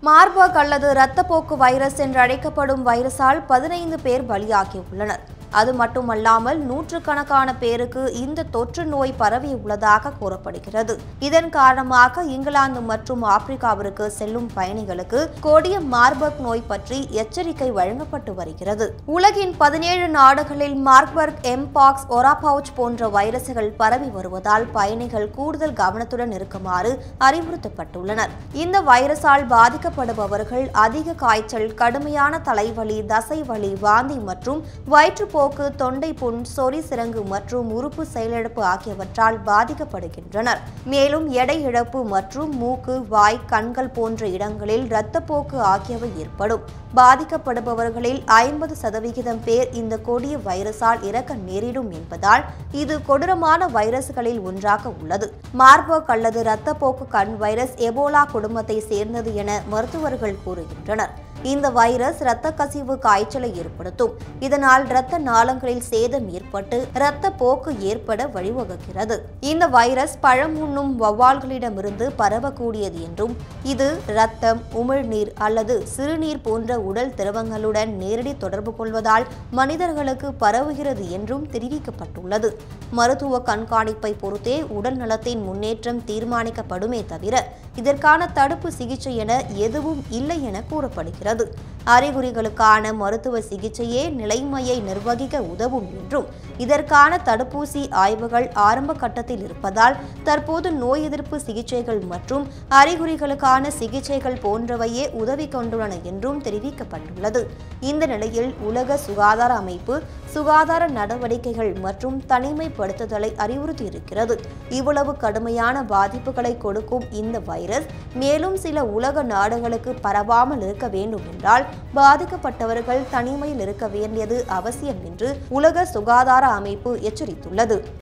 Marburg அல்லது இரத்தப்போக்கு virus என்று அழைக்கப்படும் வைரஸால் பதினைந்து பேர் பலியாகியுள்ளனர் அது மட்டுமல்லாமல் நூற்றுக்கணக்கான பேருக்கு இந்த தொற்று நோய் பரவியுள்ளதாக கூறப்படுகிறது இதன் காரணமாக இங்கிலாந்து மற்றும் ஆப்பிரிக்காவிற்கு செல்லும் பயணிகளுக்கு கொடிய மார்பர்க் நோய் பற்றி எச்சரிக்கை வழங்கப்பட்டு வருகிறது உலகின் பதினேழு நாடுகளில் மார்பர்க் எம்பாக்ஸ் ஒராபவுச் போன்ற வைரசுகள் பரவி வருவதால் பயணிகள் கூடுதல் கவனத்துடன் இருக்குமாறு அறிவுறுத்தப்பட்டுள்ளனர் இந்த வைரஸால் பாதிக்கப்படுபவர்கள் அதிக காய்ச்சல் கடுமையான தலைவலி தசைவலி வாந்தி மற்றும் வயிற்றுப்போக்கு தொண்டை புண் சொறி சிரங்கு மற்றும் உறுப்பு செயலிழப்பு ஆகியவற்றால் பாதிக்கப்படுகின்றனர் மேலும் எடை இழப்பு மற்றும் மூக்கு வாய் கண்கள் போன்ற இடங்களில் இரத்தப்போக்கு ஆகியவை ஏற்படும் பாதிக்கப்படுபவர்களில் ஐம்பது சதவிகிதம் பேர் இந்த கொடிய வைரஸால் இறக்க நேரிடும் என்பதால் இது கொடூரமான வைரஸ்களில் ஒன்றாக உள்ளது மார்பர்க் அல்லது இரத்தப்போக்கு கண் வைரஸ் எபோலா குடும்பத்தை சேர்ந்தது என மருத்துவர்கள் கூறுகின்றனர் இந்த வைரஸ் இரத்த கசிவு காய்ச்சலை ஏற்படுத்தும் இதனால் இரத்த நாளங்களில் சேதம் ஏற்பட்டு இரத்த போக்கு ஏற்பட வழிவகுக்கிறது இந்த வைரஸ் பழம் உண்ணும் வௌவால்களிடமிருந்து பரவக்கூடியது என்றும் இது இரத்தம் உமிழ்நீர் அல்லது சிறுநீர் போன்ற உடல் திரவங்களுடன் நேரடி தொடர்பு கொள்வதால் மனிதர்களுக்கு பரவுகிறது என்றும் தெரிவிக்கப்பட்டுள்ளது மருத்துவ கண்காணிப்பை பொறுத்தே உடல் நலத்தின் முன்னேற்றம் தீர்மானிக்கப்படுமே தவிர இதற்கான தடுப்பு சிகிச்சை என எதுவும் இல்லை என கூறப்படுகிறது அறிகுறிகளுக்கான மருத்துவ சிகிச்சையே நிலைமையை நிர்வகிக்க உதவும் என்றும் இதற்கான தடுப்பூசி ஆய்வுகள் ஆரம்ப கட்டத்தில் இருப்பதால் தற்போது நோய் எதிர்ப்பு சிகிச்சைகள் மற்றும் அறிகுறிகளுக்கான சிகிச்சைகள் போன்றவையே உதவி கொண்டுள்ளன என்றும் தெரிவிக்கப்பட்டுள்ளது இந்த நிலையில் உலக சுகாதார அமைப்பு சுகாதார நடவடிக்கைகள் மற்றும் தனிமைப்படுத்துதலை அறிவுறுத்தியிருக்கிறது இவ்வளவு கடுமையான பாதிப்புகளை கொடுக்கும் இந்த வைரஸ் மேலும் சில உலக நாடுகளுக்கு பரவாமல் இருக்க வேண்டும் என்றால் பாதிக்கப்பட்டவர்கள் தனிமையில் இருக்க வேண்டியது அவசியம் என்று உலக சுகாதார அமைப்பு எச்சரித்துள்ளது